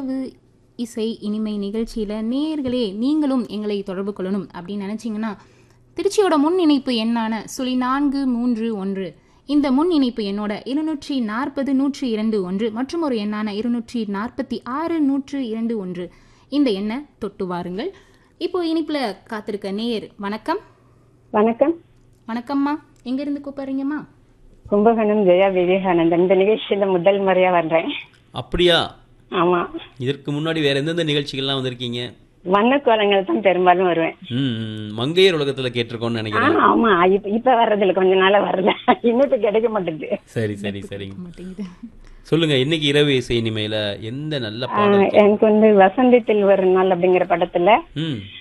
இரவு இசை இனிமை நிகழ்ச்சியில் நேர்களே நீங்களும் எங்களை தொடர்பு கொள்ளணும் அப்படின்னு நினச்சிங்கன்னா திருச்சியோட முன் இணைப்பு எண்ணான சுழி நான்கு மூன்று ஒன்று இந்த முன் இணைப்பு எண்ணோட இருநூற்றி நாற்பது நூற்றி இரண்டு ஒன்று மற்றும் ஒரு எண்ணான இருநூற்றி நாற்பத்தி ஆறு நூற்று இரண்டு ஒன்று இந்த எண்ணை தொட்டு வாருங்கள் இப்போ இனிப்புல காத்திருக்க நேர் வணக்கம் வணக்கம் வணக்கம்மா எங்க இருந்து கூப்பிடுறீங்கம்மா கும்பகோணம் ஜெயா விவேகானந்தன் இந்த நிகழ்ச்சியில முதல் முறையா வர்றேன் அப்படியா ஆமா இதற்கு முன்னாடி வேற எந்தெந்த நிகழ்ச்சிகள்லாம் வந்திருக்கீங்க வண்ணக்கோலங்கள் தான் பெரும்பாலும் வருவேன் ம் ம், மங்கையர் உலகத்துல கேட்டிருக்கோம்னு ஆ, நினைக்கிறேன் ஆமா இப்ப இப்ப வர்றதில்ல கொஞ்ச நாளா வரல இன்னும் கிடைக்க மாட்டேங்குது சரி சரி சரிங்க மாட்டேங்குது சொல்லுங்க இன்னைக்கு இரவு இசை இனிமையில எந்த நல்ல ஆ, பாடல் எனக்கு வந்து வசந்தத்தில் ஒரு நாள் அப்படிங்கிற படத்துல ம்